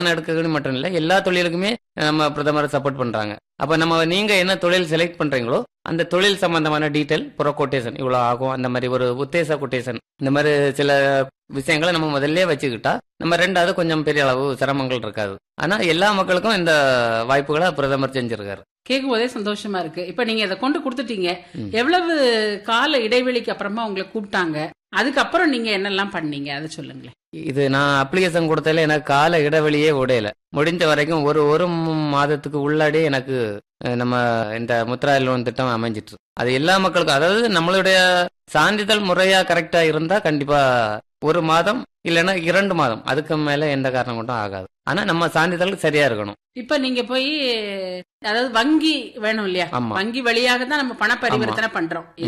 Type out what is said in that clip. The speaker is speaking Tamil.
எடுக்கணும் மட்டும் இல்லை எல்லா தொழிலுக்குமே நம்ம பிரதமர் சப்போர்ட் பண்றாங்க அப்ப நம்ம நீங்க என்ன தொழில் செலக்ட் பண்றீங்களோ அந்த தொழில் சம்பந்தமான டீட்டெயில் புற கொட்டேஷன் இவ்வளோ ஆகும் அந்த மாதிரி ஒரு உத்தேச கொட்டேஷன் இந்த மாதிரி சில விஷயங்களை நம்ம முதல்ல வச்சுக்கிட்டா நம்ம ரெண்டாவது கொஞ்சம் பெரிய அளவு சிரமங்கள் இருக்காது ஆனா எல்லா மக்களுக்கும் இந்த வாய்ப்புகளை பிரதமர் செஞ்சிருக்காரு கேட்கும் போதே சந்தோஷமா இருக்கு இப்ப நீங்க இதை கொண்டு கொடுத்துட்டீங்க ம். எவ்வளவு கால இடைவெளிக்கு அப்புறமா உங்களை கூப்பிட்டாங்க அதுக்கப்புறம் நீங்க என்னெல்லாம் பண்ணீங்க அதை சொல்லுங்களேன் இது நான் அப்ளிகேஷன் கொடுத்ததுல எனக்கு கால இடைவெளியே உடையல முடிந்த வரைக்கும் ஒரு ஒரு மாதத்துக்கு உள்ளாடியே எனக்கு அஹ், நம்ம இந்த முத்ரா லோன் திட்டம் அமைஞ்சிட்டு இருக்கு. அது எல்லா மக்களுக்கும் அதாவது நம்மளுடைய சான்றிதழ் முறையா கரெக்டா இருந்தா கண்டிப்பா ஒரு மாதம் இல்லைன்னா இரண்டு மாதம் அதுக்கு மேல எந்த காரணம் கொண்டும் ஆகாது ஆனா நம்ம சான்றிதழ் சரியா இருக்கணும் இப்ப நீங்க போய் அதாவது வங்கி வேணும் இல்லையா ஆமா வங்கி வழியாக தான் நம்ம பண பரிவர்த்தனை பண்றோம்